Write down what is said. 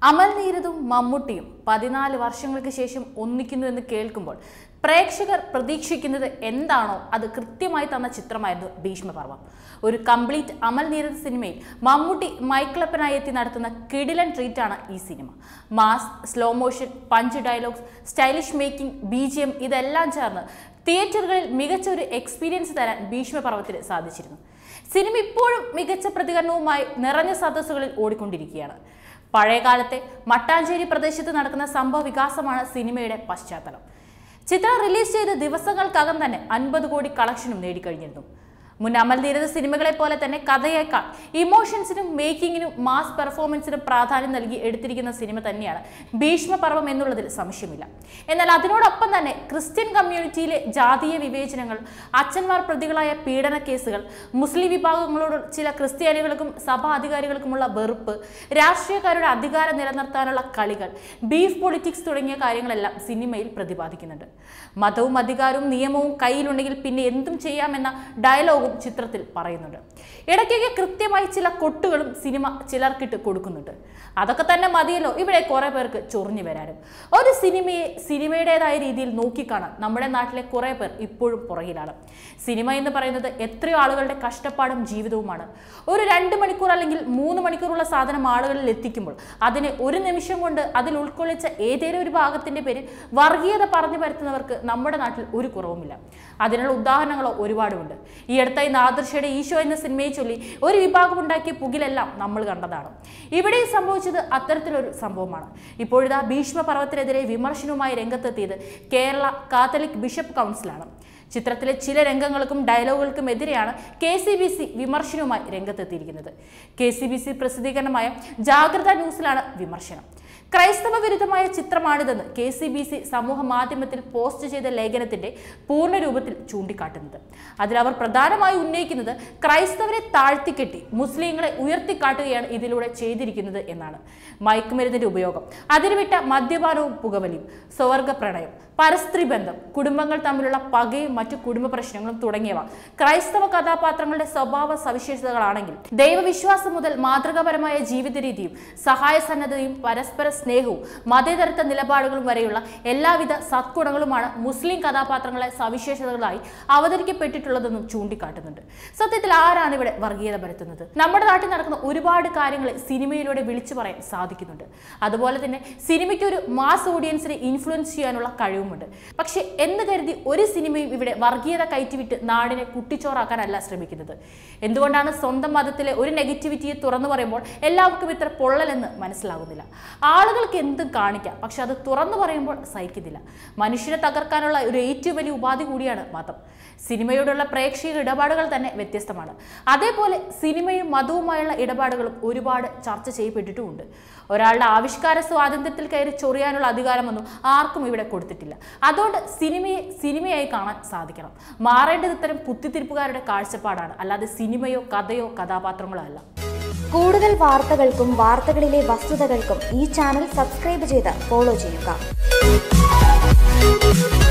അമൽ നീരദും മമ്മൂട്ടിയും പതിനാല് വർഷങ്ങൾക്ക് ശേഷം ഒന്നിക്കുന്നു എന്ന് കേൾക്കുമ്പോൾ പ്രേക്ഷകർ പ്രതീക്ഷിക്കുന്നത് എന്താണോ അത് കൃത്യമായി തന്ന ചിത്രമായിരുന്നു ഭീഷ്മപർവം ഒരു കംപ്ലീറ്റ് അമൽ നീരദ് സിനിമയിൽ മമ്മൂട്ടി മൈക്കിളപ്പനായി എത്തി നടത്തുന്ന കിടിലൻ ട്രീറ്റാണ് ഈ cinema mass slow motion punch dialogues stylish making B G M ഇതെല്ലാം ചേർന്ന് തിയേറ്ററുകളിൽ മികച്ച ഒരു എക്സ്പീരിയൻസ് തരാൻ ഭീഷ്മപർവത്തിന് സാധിച്ചിരുന്നു സിനിമ ഇപ്പോഴും മികച്ച പ്രതികരണവുമായി നിറഞ്ഞ സദസ്സുകളിൽ ഓടിക്കൊണ്ടിരിക്കുകയാണ് പഴയകാലത്തെ മട്ടാഞ്ചേരി പ്രദേശത്ത് നടക്കുന്ന സംഭവ വികാസമാണ് സിനിമയുടെ പശ്ചാത്തലം ചിത്രം റിലീസ് ചെയ്ത ദിവസങ്ങൾക്കകം തന്നെ അൻപത് കോടി കളക്ഷനും നേടിക്കഴിഞ്ഞിരുന്നു മുൻ അമൽ നീരദ് സിനിമകളെ പോലെ തന്നെ കഥയേക്കാൾ ഇമോഷൻസിനും മേക്കിങ്ങിനും മാസ് പെർഫോമൻസിനും പ്രാധാന്യം നൽകി എടുത്തിരിക്കുന്ന സിനിമ തന്നെയാണ് ഭീഷ്മപർവം എന്നുള്ളതിൽ സംശയമില്ല എന്നാൽ അതിനോടൊപ്പം തന്നെ ക്രിസ്ത്യൻ കമ്മ്യൂണിറ്റിയിലെ ജാതീയ വിവേചനങ്ങൾ അച്ഛന്മാർ പ്രതികളായ പീഡന കേസുകൾ മുസ്ലിം വിഭാഗങ്ങളോട് ചില ക്രിസ്ത്യാനികൾക്കും സഭാ അധികാരികൾക്കുമുള്ള വെറുപ്പ് രാഷ്ട്രീയക്കാരുടെ അധികാരം നിലനിർത്താനുള്ള കളികൾ ബീഫ് പൊളിറ്റിക്സ് തുടങ്ങിയ കാര്യങ്ങളെല്ലാം സിനിമയിൽ പ്രതിപാദിക്കുന്നുണ്ട് മതവും അധികാരവും നിയമവും കയ്യിലുണ്ടെങ്കിൽ പിന്നെ എന്തും ചെയ്യാമെന്ന ഡയലോഗും ചിത്രത്തിൽ പറയുന്നുണ്ട് ഇടയ്ക്കൊക്കെ കൃത്യമായി ചില കൊട്ടുകളും സിനിമ ചിലർക്കിട്ട് കൊടുക്കുന്നുണ്ട് അതൊക്കെ തന്നെ മതിയല്ലോ ഇവിടെ കുറെ പേർക്ക് ചൊറിഞ്ഞു വരാനും ഒരു സിനിമയെ സിനിമയുടേതായ രീതിയിൽ നോക്കിക്കാണാൻ നമ്മുടെ നാട്ടിലെ കുറെ പേർ ഇപ്പോഴും പുറകിലാണ് സിനിമ എന്ന് പറയുന്നത് എത്രയോ ആളുകളുടെ കഷ്ടപ്പാടും ജീവിതവുമാണ് ഒരു രണ്ട് മണിക്കൂർ അല്ലെങ്കിൽ മൂന്ന് മണിക്കൂറുള്ള സാധനം ആളുകളിൽ എത്തിക്കുമ്പോൾ അതിനെ ഒരു നിമിഷം കൊണ്ട് അതിൽ ഉൾക്കൊള്ളിച്ച ഏതേലും ഒരു ഭാഗത്തിന്റെ പേരിൽ വർഗീയത പറഞ്ഞു വരുത്തുന്നവർക്ക് നമ്മുടെ നാട്ടിൽ ഒരു കുറവുമില്ല അതിനുള്ള ഉദാഹരണങ്ങളോ ഒരുപാടുമുണ്ട് ഈ അടുത്തായി നാദർഷയുടെ ഈശോ എന്ന സിനിമയെ ചൊല്ലി ഒരു വിഭാഗം ഉണ്ടാക്കിയ പുകിലെല്ലാം നമ്മൾ കണ്ടതാണ് ഇവിടെ സംഭവിച്ചത് അത്തരത്തിലൊരു സംഭവമാണ് ഇപ്പോഴിതാ ഭീഷ്മ പർവ്വത്തിനെതിരെ വിമർശനവുമായി രംഗത്തെത്തിയത് കേരള കാത്തലിക് ബിഷപ്പ് കൗൺസിലാണ് ചിത്രത്തിലെ ചില രംഗങ്ങൾക്കും ഡയലോഗുകൾക്കും എതിരെയാണ് കെ സി ബി സി വിമർശനവുമായി രംഗത്തെത്തിയിരിക്കുന്നത് കെ സി ബി സി പ്രസിദ്ധീകരണമായ ജാഗ്രത ന്യൂസിലാണ് വിമർശനം ക്രൈസ്തവ വിരുദ്ധമായ ചിത്രമാണിതെന്ന് കെ സി ബി സി സമൂഹ മാധ്യമത്തിൽ പോസ്റ്റ് ചെയ്ത ലേഖനത്തിന്റെ പൂർണ്ണ രൂപത്തിൽ ചൂണ്ടിക്കാട്ടുന്നത് അതിൽ അവർ പ്രധാനമായി ഉന്നയിക്കുന്നത് ക്രൈസ്തവരെ താഴ്ത്തിക്കെട്ടി മുസ്ലിങ്ങളെ ഉയർത്തിക്കാട്ടുകയാണ് ഇതിലൂടെ ചെയ്തിരിക്കുന്നത് എന്നാണ് മയക്കുമരുന്നിന്റെ ഉപയോഗം അതിരുവിട്ട മദ്യപാനവും പുകവലിയും സ്വവർഗ പ്രണയം പരസ്ത്രീ ബന്ധം കുടുംബങ്ങൾ തമ്മിലുള്ള പകയും മറ്റു കുടുംബ പ്രശ്നങ്ങളും തുടങ്ങിയവ ക്രൈസ്തവ കഥാപാത്രങ്ങളുടെ സ്വഭാവ സവിശേഷതകളാണെങ്കിൽ ദൈവവിശ്വാസം മുതൽ മാതൃകാപരമായ ജീവിത രീതിയും സഹായ സന്നദ്ധതയും പരസ്പര സ്നേഹവും മതേതരത്വ നിലപാടുകളും വരെയുള്ള എല്ലാവിധ സദ്ഗുണങ്ങളുമാണ് മുസ്ലിം കഥാപാത്രങ്ങളെ സവിശേഷതകളായി അവതരിക്കപ്പെട്ടിട്ടുള്ളതെന്നും ചൂണ്ടിക്കാട്ടുന്നുണ്ട് സത്യത്തിൽ ആരാണ് ഇവിടെ വർഗീയത പരത്തുന്നത് നമ്മുടെ നാട്ടിൽ നടക്കുന്ന ഒരുപാട് കാര്യങ്ങൾ സിനിമയിലൂടെ വിളിച്ചു പറയാൻ സാധിക്കുന്നുണ്ട് അതുപോലെ തന്നെ സിനിമയ്ക്ക് ഒരു മാസ് ഓഡിയൻസിനെ ഇൻഫ്ലുവൻസ് ചെയ്യാനുള്ള കഴിവുമുണ്ട് പക്ഷെ എന്ന് കരുതി ഒരു സിനിമയും ഇവിടെ വർഗീയത കയറ്റിവിട്ട് നാടിനെ കുട്ടിച്ചോറാക്കാനല്ല ശ്രമിക്കുന്നത് എന്തുകൊണ്ടാണ് സ്വന്തം മതത്തിലെ ഒരു നെഗറ്റിവിറ്റിയെ തുറന്നു പറയുമ്പോൾ എല്ലാവർക്കും ഇത്ര പൊള്ളലെന്ന് മനസ്സിലാകുന്നില്ല ആളുകൾക്ക് എന്തും കാണിക്കാം പക്ഷെ അത് തുറന്നു പറയുമ്പോൾ സഹിക്കുന്നില്ല മനുഷ്യനെ തകർക്കാനുള്ള ഒരു ഏറ്റവും വലിയ ഉപാധി കൂടിയാണ് മതം സിനിമയോടുള്ള പ്രേക്ഷക ഇടപാടുകൾ തന്നെ വ്യത്യസ്തമാണ് അതേപോലെ സിനിമയും മതവുമായുള്ള ഇടപാടുകളും ഒരുപാട് ചർച്ച ചെയ്യപ്പെട്ടിട്ടുമുണ്ട് ഒരാളുടെ ആവിഷ്കാര സ്വാതന്ത്ര്യത്തിൽ കയറി ചൊറിയാനുള്ള അധികാരമൊന്നും ആർക്കും ഇവിടെ കൊടുത്തിട്ടില്ല അതുകൊണ്ട് സിനിമയെ സിനിമയായി കാണാൻ സാധിക്കണം മാറേണ്ടത് ഇത്തരം കുത്തിത്തിരിപ്പുകാരുടെ കാഴ്ചപ്പാടാണ് അല്ലാതെ സിനിമയോ കഥയോ കഥാപാത്രങ്ങളോ അല്ല കൂടുതൽ വാർത്തകൾക്കും വാർത്തകളിലെ വസ്തുതകൾക്കും ഈ ചാനൽ സബ്സ്ക്രൈബ് ചെയ്ത് ഫോളോ ചെയ്യുക